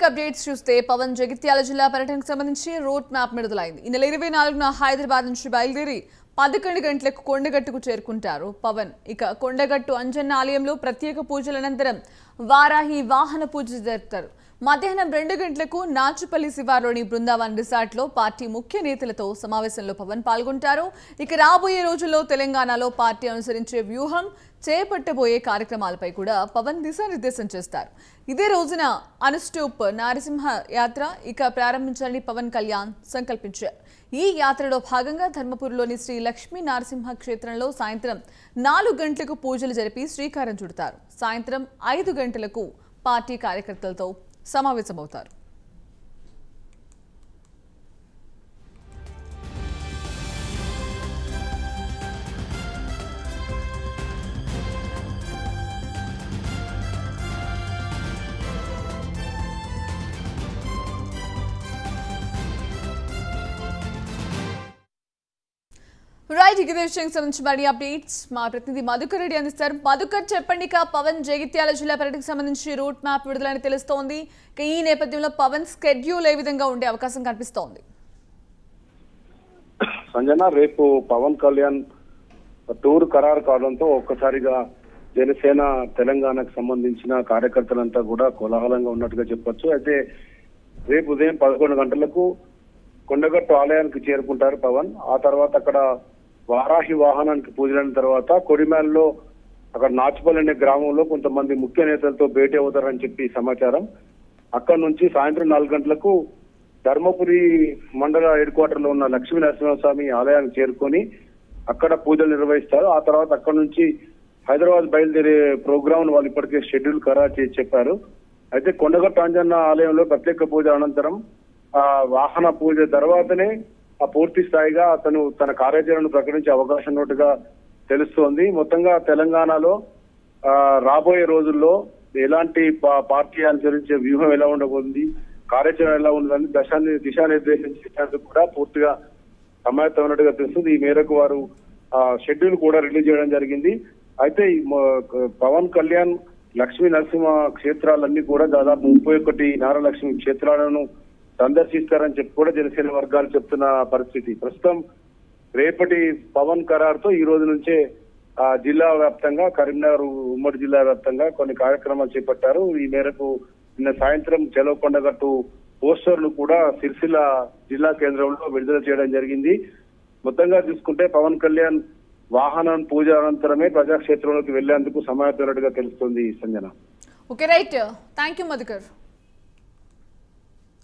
updates చూస్తే పవన్ జగిత్యాల జిల్లా పర్యటనకు సంబంధించి రోడ్ మ్యాప్ విడుదలైంది ఈ నెల ఇరవై నాలుగున హైదరాబాద్ నుంచి బయలుదేరి పదకొండు గంటలకు కొండగట్టుకు చేరుకుంటారు పవన్ ఇక కొండగట్టు అంజన్న ఆలయంలో ప్రత్యేక పూజల అనంతరం వారాహి వాహన పూజ జరుపుతారు మధ్యాహ్నం రెండు గంటలకు నాచుపల్లి శివార్లోని బృందావన్ రిసార్ట్లో పార్టీ ముఖ్య నేతలతో సమావేశంలో పవన్ పాల్గొంటారు ఇక రాబోయే రోజుల్లో తెలంగాణలో పార్టీ అనుసరించే వ్యూహం చేపట్టబోయే కార్యక్రమాలపై కూడా పవన్ దిశానిర్దేశం చేస్తారు ఇదే రోజున అనుస్టూప్ నారసింహ యాత్ర ఇక ప్రారంభించాలని పవన్ కళ్యాణ్ సంకల్పించారు ఈ యాత్రలో భాగంగా ధర్మపురిలోని శ్రీ లక్ష్మీ నరసింహ క్షేత్రంలో సాయంత్రం నాలుగు గంటలకు పూజలు జరిపి శ్రీకారం చుడతారు సాయంత్రం ఐదు గంటలకు పార్టీ కార్యకర్తలతో సమావేశమవుతారు రైట్ ఇక ఇదే విషయానికి సంబంధించి మరి అప్డేట్స్ మా ప్రతినిధి మధుకర్ రెడ్డి అందిస్తారు మధుకర్ చెప్పండి ఇక పవన్ జగిత్యాల జిల్లా పర్యటనకు సంబంధించి రూట్ మ్యాప్ విడుదలని తెలుస్తోంది ఇక ఈ నేపథ్యంలో పవన్ స్కెడ్యూల్ ఏ విధంగా ఉండే అవకాశం కనిపిస్తోంది సంజన రేపు పవన్ కళ్యాణ్ టూర్ ఖరారు కావడంతో ఒక్కసారిగా జనసేన తెలంగాణకు సంబంధించిన కార్యకర్తలంతా కూడా కోలాహలంగా ఉన్నట్టుగా చెప్పొచ్చు అయితే రేపు ఉదయం పదకొండు గంటలకు కొండగట్టు ఆలయానికి చేరుకుంటారు పవన్ ఆ తర్వాత అక్కడ వారాహి వాహనానికి పూజలైన తర్వాత కొడిమేలలో అక్కడ నాచుపల్లి అనే గ్రామంలో కొంతమంది ముఖ్య నేతలతో భేటీ అవుతారని చెప్పి సమాచారం అక్కడ నుంచి సాయంత్రం నాలుగు గంటలకు ధర్మపురి మండల హెడ్ క్వార్టర్ లో ఉన్న లక్ష్మీ నరసింహస్వామి ఆలయానికి చేరుకొని అక్కడ పూజలు నిర్వహిస్తారు ఆ తర్వాత అక్కడ నుంచి హైదరాబాద్ బయలుదేరే ప్రోగ్రామ్ వాళ్ళు ఇప్పటికే షెడ్యూల్ ఖరారు చేసి చెప్పారు అయితే కొండగట్టు అంజన్న ఆలయంలో ప్రత్యేక పూజ అనంతరం ఆ వాహన పూజ తర్వాతనే ఆ పూర్తి స్థాయిగా అతను తన కార్యాచరణను ప్రకటించే అవకాశం ఉన్నట్టుగా తెలుస్తోంది మొత్తంగా తెలంగాణలో ఆ, రాబోయే రోజుల్లో ఎలాంటి పా- పార్టీ అనుసరించే వ్యూహం ఎలా ఉండబోతుంది కార్యాచరణ ఎలా ఉందని దశాన్ని దిశానిర్దేశం చేసేందుకు కూడా పూర్తిగా సమాయత్తం ఉన్నట్టుగా తెలుస్తుంది ఈ మేరకు వారు ఆ షెడ్యూల్ కూడా రిలీజ్ చేయడం జరిగింది అయితే ఈ మొ- పవన్ కళ్యాణ్ లక్ష్మీ నరసింహ క్షేత్రాలన్నీ కూడా దాదాపు ముప్పై ఒకటి నారలక్ష్మి క్షేత్రాలను సందర్శిస్తారని చెప్పి కూడా జనసేన వర్గాలు చెప్తున్న పరిస్థితి ప్రస్తుతం రేపటి పవన్ ఖరారుతో ఈ రోజు నుంచే ఆ జిల్లా వ్యాప్తంగా కరీంనగర్ ఉమ్మడి జిల్లా వ్యాప్తంగా కొన్ని కార్యక్రమాలు చేపట్టారు ఈ మేరకు నిన్న సాయంత్రం చెలో కొండగట్టు పోస్టర్లు కూడా సిరిసిల్ల జిల్లా కేంద్రంలో విడుదల చేయడం జరిగింది మొత్తంగా చూసుకుంటే పవన్ కళ్యాణ్ వాహనం పూజ అనంతరమే ప్రజాక్షేత్రంలోకి వెళ్లేందుకు సమాయత్తమైనట్టుగా తెలుస్తుంది Sanjana okay right thank you Madhukar